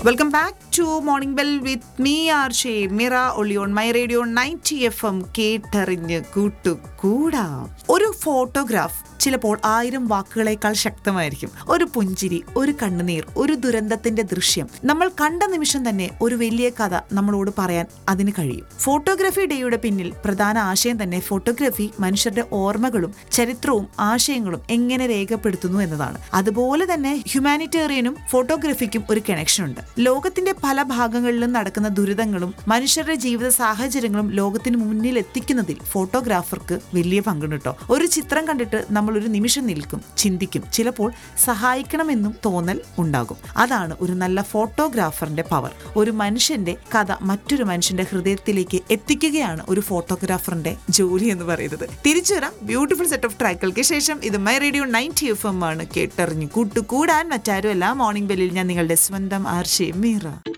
welcome back to morning bell with me R Shemeera only on my radio ninety F M കേട്ടറിഞ്ഞ് കൂട്ടു കൂടാം ഒരു photograph ചിലപ്പോൾ ആയിരം വാക്കുകളേക്കാൾ ശക്തമായിരിക്കും ഒരു പുഞ്ചിരി ഒരു കണ്ണുനീർ ഒരു ദുരന്തത്തിന്റെ ദൃശ്യം നമ്മൾ കണ്ട നിമിഷം തന്നെ ഒരു വലിയ കഥ നമ്മളോട് പറയാൻ അതിന് കഴിയും ഫോട്ടോഗ്രാഫി ഡേയുടെ പിന്നിൽ പ്രധാന ആശയം തന്നെ ഫോട്ടോഗ്രാഫി മനുഷ്യരുടെ ഓർമ്മകളും ചരിത്രവും ആശയങ്ങളും എങ്ങനെ രേഖപ്പെടുത്തുന്നു എന്നതാണ് അതുപോലെ തന്നെ ഹ്യൂമാനിറ്റേറിയനും ഫോട്ടോഗ്രാഫിക്കും ഒരു കണക്ഷൻ ഉണ്ട് ലോകത്തിന്റെ പല ഭാഗങ്ങളിലും നടക്കുന്ന ദുരിതങ്ങളും മനുഷ്യരുടെ ജീവിത സാഹചര്യങ്ങളും ലോകത്തിന് മുന്നിൽ എത്തിക്കുന്നതിൽ ഫോട്ടോഗ്രാഫർക്ക് വലിയ പങ്കുണ്ട് കേട്ടോ ഒരു ചിത്രം കണ്ടിട്ട് നമ്മൾ ഒരു നിമിഷം നിൽക്കും ചിന്തിക്കും ചിലപ്പോൾ സഹായിക്കണമെന്നും തോന്നൽ ഉണ്ടാകും അതാണ് ഒരു നല്ല ഫോട്ടോഗ്രാഫറിന്റെ പവർ ഒരു മനുഷ്യന്റെ കഥ മറ്റൊരു മനുഷ്യന്റെ ഹൃദയത്തിലേക്ക് എത്തിക്കുകയാണ് ഒരു ഫോട്ടോഗ്രാഫറിന്റെ ജോലി എന്ന് പറയുന്നത് തിരിച്ചു വരാം ബ്യൂട്ടിഫുൾ സെറ്റ് ഓഫ് ട്രാക്കുകൾക്ക് ശേഷം ഇത് my radio ninety F M ആണ് കേട്ടറിഞ്ഞു കൂട്ടുകൂടാൻ മറ്റാരും അല്ല മോർണിംഗ് ബെല്ലിൽ ഞാൻ നിങ്ങളുടെ സ്വന്തം ആർഷി മീറ